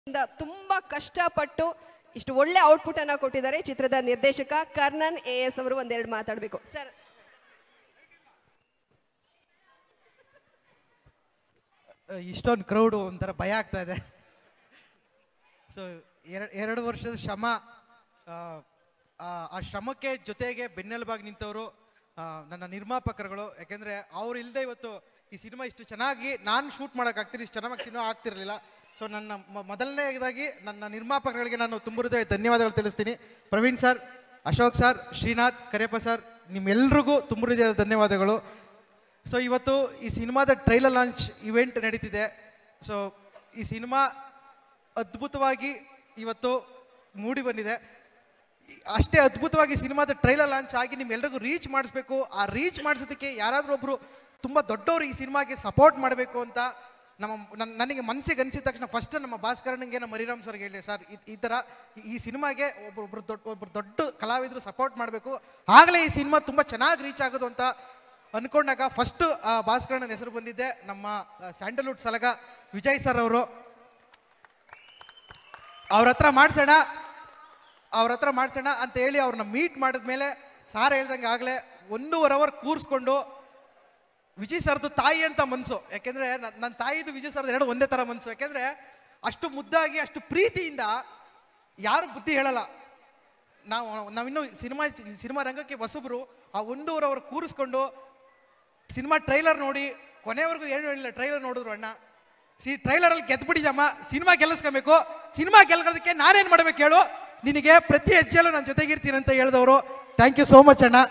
ಇಂದ ತುಂಬಾ ಕಷ್ಟಪಟ್ಟು ಇಷ್ಟು ಒಳ್ಳೆ ಔಟ್ಪುಟ್ ಅನ್ನ ಕೊಟ್ಟಿದ್ದಾರೆ ಚಿತ್ರದ ನಿರ್ದೇಶಕ ಕರ್ನನ್ ಎ ಎಸ್ ಅವರು ಒಂದೆರಡು ಮಾತಾಡಬೇಕು ಸರ್ ಇಷ್ಟೊಂದು ಕ್ರೌಡು ಒಂಥರ ಭಯ ಆಗ್ತಾ ಇದೆ ಸೊ ಎರಡು ಎರಡು ವರ್ಷದ ಶ್ರಮ ಆ, ಆ, ಆ ಶ್ರಮಕ್ಕೆ ಜೊತೆಗೆ ಬೆನ್ನೆಲುಬಾಗಿ ನಿಂತವರು ಆ, ನನ್ನ ನಿರ್ಮಾಪಕರುಗಳು ಯಾಕೆಂದರೆ ಅವ್ರು ಇಲ್ಲದೆ ಇವತ್ತು ಈ ಸಿನಿಮಾ ಇಷ್ಟು ಚೆನ್ನಾಗಿ ನಾನು ಶೂಟ್ ಮಾಡೋಕ್ಕಾಗ್ತಿರಿ ಇಷ್ಟು ಚೆನ್ನಾಗಿ ಸಿನಿಮಾ ಆಗ್ತಿರಲಿಲ್ಲ ಸೊ ನನ್ನ ಮ- ಮೊದಲನೇದಾಗಿ ನನ್ನ ನಿರ್ಮಾಪಕರಿಗೆ ನಾನು ತುಂಬ ಹೃದಯ ಧನ್ಯವಾದಗಳು ತಿಳಿಸ್ತೀನಿ Praveen sir Ashok sir Srinath Kariyappa sir ನಿಮ್ಮೆಲ್ರಿಗೂ ತುಂಬ ಹೃದಯದ ಧನ್ಯವಾದಗಳು ಸೊ ಇವತ್ತು ಈ ಸಿನಿಮಾದ ಟ್ರೈಲರ್ ಲಾಂಚ್ ಇವೆಂಟ್ ನಡೀತಿದೆ ಸೊ ಈ ಸಿನಿಮಾ ಅದ್ಭುತವಾಗಿ ಇವತ್ತು ಮೂಡಿ ಬಂದಿದೆ ಈ- ಅಷ್ಟೇ ಅದ್ಭುತವಾಗಿ ಸಿನಿಮಾದ ಟ್ರೈಲರ್ ಲಾಂಚ್ ಆಗಿ ನಿಮ್ಮೆಲ್ರಿಗೂ ರೀಚ್ ಮಾಡಿಸ್ಬೇಕು ಆ ರೀಚ್ ಮಾಡಿಸೋದಕ್ಕೆ ಯಾರಾದರೂ ಒಬ್ಬರು ತುಂಬ ದೊಡ್ಡವರು ಈ ಸಿನಿಮಾಗೆ ಸಪೋರ್ಟ್ ಮಾಡಬೇಕು ಅಂತ ನಮ್ಮ ನನ್- ನನಗೆ ಮನಸ್ಸಿಗೆ ಅನಿಸಿದ ತಕ್ಷಣ ಫಸ್ಟ್ ನಮ್ಮ ಭಾಸ್ಕರನಿಗೆ ನಮ್ಮ ಮರಿರಾಮ್ ಸರ್ಗೆ ಹೇಳಿ ಸರ್ ಈ- ಈ ಥರ ಈ- ಈ ಸಿನಿಮಾಗೆ ಒಬ್ಬೊಬ್ರು ದೊಡ್ಡ ಒಬ್ಬರು ದೊಡ್ಡ ಕಲಾವಿದರು ಸಪೋರ್ಟ್ ಮಾಡಬೇಕು ಆಗಲೇ ಈ ಸಿನಿಮಾ ತುಂಬ ಚೆನ್ನಾಗಿ ರೀಚ್ ಆಗೋದು ಅಂತ ಅನ್ಕೊಂಡಾಗ ಫಸ್ಟ್ ಭಾಸ್ಕರಣ್ಣನ ಹೆಸರು ಬಂದಿದ್ದೆ ನಮ್ಮ ಸ್ಯಾಂಡಲ್ವುಡ್ ಸಲಗ ವಿಜಯ್ ಸರ್ ಅವರು ಅವ್ರ ಹತ್ರ ಮಾಡ್ಸೋಣ ಅವ್ರ ಹತ್ರ ಮಾಡ್ಸೋಣ ಅಂತ ಹೇಳಿ ಅವ್ರನ್ನ ಮೀಟ್ ಮಾಡಿದ್ಮೇಲೆ ಸಾರ್ ಹೇಳ್ದಂಗೆ ಆಗಲೇ ಒಂದೂವರೆ ಅವರ್ ಕೂರಿಸ್ಕೊಂಡು ವಿಜಯ್ ಸರ್ದು ತಾಯಿ ಅಂತ ಮನಸ್ಸು ಯಾಕೆಂದ್ರೆ ನನ್ನ ತಾಯಿದು ವಿಜಯ್ ಸರ್ದು ಎರಡು ಒಂದೇ ಥರ ಮನಸ್ಸು ಯಾಕೆಂದ್ರೆ ಅಷ್ಟು ಮುದ್ದಾಗಿ ಅಷ್ಟು ಪ್ರೀತಿಯಿಂದ ಯಾರು ಬುದ್ಧಿ ಹೇಳಲ್ಲ ನಾವು ನಾವಿನ್ನೂ ಸಿನಿಮಾ ಸಿನಿಮಾ ರಂಗಕ್ಕೆ ಹೊಸಬ್ರು ಆ ಒಂದೂವರೆ ಅವರ್ ಕೂರಿಸ್ಕೊಂಡು ಸಿನಿಮಾ ಟ್ರೈಲರ್ ನೋಡಿ ಕೊನೆವರೆಗೂ ಏನು ಹೇಳಿಲ್ಲ ಟ್ರೈಲರ್ ನೋಡಿದ್ರು ಅಣ್ಣ ಸಿ ಟ್ರೈಲರಲ್ಲಿ ಗೆದ್ಬಿಟ್ಟಿದ್ದಮ್ಮ ಸಿನಿಮಾ ಗೆಲ್ಲಿಸ್ಕೊಬೇಕು ಸಿನಿಮಾ ಗೆಲ್ಗೋದಕ್ಕೆ ನಾನೇನು ಮಾಡ್ಬೇಕು ಹೇಳು ನಿನಗೆ ಪ್ರತಿ ಹೆಜ್ಜೆಯಲ್ಲೂ ನನ್ನ ಜೊತೆಗಿರ್ತೀನಿ ಅಂತ ಹೇಳಿದವರು ಥ್ಯಾಂಕ್ ಯು ಸೋ ಮಚ್ ಅಣ್ಣ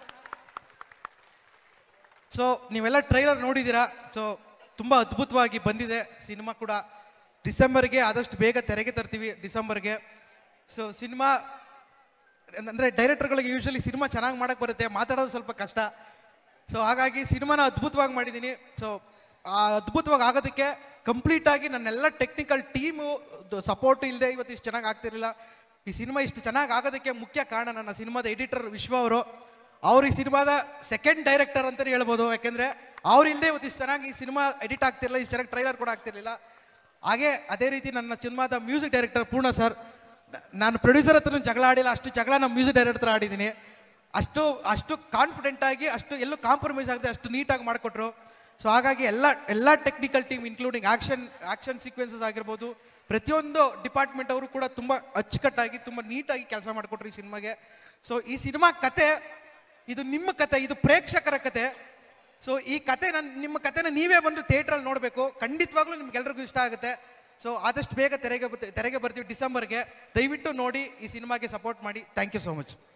ಸೊ ನೀವೆಲ್ಲ ಟ್ರೈಲರ್ ನೋಡಿದ್ದೀರಾ ಸೊ ತುಂಬ ಅದ್ಭುತವಾಗಿ ಬಂದಿದೆ ಸಿನಿಮಾ ಕೂಡ ಡಿಸೆಂಬರ್ಗೆ ಆದಷ್ಟು ಬೇಗ ತೆರೆಗೆ ತರ್ತೀವಿ ಡಿಸೆಂಬರ್ಗೆ ಸೊ ಸಿನಿಮಾ ಅಂದರೆ ಡೈರೆಕ್ಟರ್ಗಳಿಗೆ ಯೂಶಲಿ ಸಿನಿಮಾ ಚೆನ್ನಾಗಿ ಮಾಡಕ್ಕೆ ಬರುತ್ತೆ ಮಾತಾಡೋದು ಸ್ವಲ್ಪ ಕಷ್ಟ ಸೊ ಹಾಗಾಗಿ ಸಿನಿಮಾನ ಅದ್ಭುತವಾಗಿ ಮಾಡಿದ್ದೀನಿ ಸೊ ಆ ಅದ್ಭುತವಾಗಿ ಆಗೋದಕ್ಕೆ ಕಂಪ್ಲೀಟಾಗಿ ನನ್ನೆಲ್ಲ ಟೆಕ್ನಿಕಲ್ ಟೀಮು ಸಪೋರ್ಟ್ ಇಲ್ಲದೆ ಇವತ್ತು ಇಷ್ಟು ಚೆನ್ನಾಗಿ ಆಗ್ತಿರಲಿಲ್ಲ ಈ ಸಿನಿಮಾ ಇಷ್ಟು ಚೆನ್ನಾಗಿ ಆಗೋದಕ್ಕೆ ಮುಖ್ಯ ಕಾರಣ ನನ್ನ ಸಿನಿಮಾದ ಎಡಿಟರ್ ವಿಶ್ವ ಅವರು ಅವ್ರು ಈ ಸಿನಿಮಾದ ಸೆಕೆಂಡ್ ಡೈರೆಕ್ಟರ್ ಅಂತಲೇ ಹೇಳ್ಬೋದು ಯಾಕೆಂದರೆ ಅವ್ರು ಇಲ್ಲದೆ ಇವತ್ತು ಇಷ್ಟು ಚೆನ್ನಾಗಿ ಈ ಸಿನಿಮಾ ಎಡಿಟ್ ಆಗ್ತಿರಲಿಲ್ಲ ಇಷ್ಟು ಚೆನ್ನಾಗಿ ಟ್ರೈಲರ್ ಕೂಡ ಆಗ್ತಿರ್ಲಿಲ್ಲ ಹಾಗೆ ಅದೇ ರೀತಿ ನನ್ನ ಸಿನಿಮಾದ ಮ್ಯೂಸಿಕ್ ಡೈರೆಕ್ಟರ್ ಪೂರ್ಣ ಸರ್ ನ- ನಾನು ಪ್ರೊಡ್ಯೂಸರ್ ಹತ್ರ ಜಗಳ ಆಡಿಲ್ಲ ಅಷ್ಟು ಜಗಳ ನಮ್ಮ ಮ್ಯೂಸಿಕ್ ಡೈರೆಕ್ಟರ್ ಹತ್ರ ಆಡಿದ್ದೀನಿ ಅಷ್ಟು ಅಷ್ಟು ಕಾನ್ಫಿಡೆಂಟ್ ಆಗಿ ಅಷ್ಟು ಎಲ್ಲೂ ಕಾಂಪ್ರಮೈಸ್ ಆಗದೆ ಅಷ್ಟು ನೀಟಾಗಿ ಮಾಡಿಕೊಟ್ರು ಸೊ ಹಾಗಾಗಿ ಎಲ್ಲ ಎಲ್ಲ technical team including action action sequences ಆಗಿರ್ಬೋದು ಪ್ರತಿಯೊಂದು ಡಿಪಾರ್ಟ್ಮೆಂಟ್ ಅವರು ಕೂಡ ತುಂಬ ಅಚ್ಚುಕಟ್ಟಾಗಿ ತುಂಬ ನೀಟಾಗಿ ಕೆಲಸ ಮಾಡಿಕೊಟ್ರು ಈ ಸಿನಿಮಾಗೆ ಸೊ ಈ ಸಿನಿಮಾ ಕತೆ ಇದು ನಿಮ್ಮ ಕತೆ ಇದು ಪ್ರೇಕ್ಷಕರ ಕತೆ ಸೊ ಈ ಕತೆ ನನ್ನ ನಿಮ್ಮ ಕತೆನ ನೀವೇ ಬಂದು ಥಿಯೇಟ್ರಲ್ಲಿ ನೋಡಬೇಕು ಖಂಡಿತವಾಗ್ಲೂ ನಿಮ್ಗೆಲ್ರಿಗೂ ಇಷ್ಟ ಆಗುತ್ತೆ ಸೊ ಆದಷ್ಟು ಬೇಗ ತೆರೆಗೆ ಬತ್- ತೆರೆಗೆ ಬರ್ತೀವಿ ಡಿಸೆಂಬರ್ಗೆ ದಯವಿಟ್ಟು ನೋಡಿ ಈ ಸಿನಿಮಾಗೆ ಸಪೋರ್ಟ್ ಮಾಡಿ ಥ್ಯಾಂಕ್ ಯು ಸೋ ಮಚ್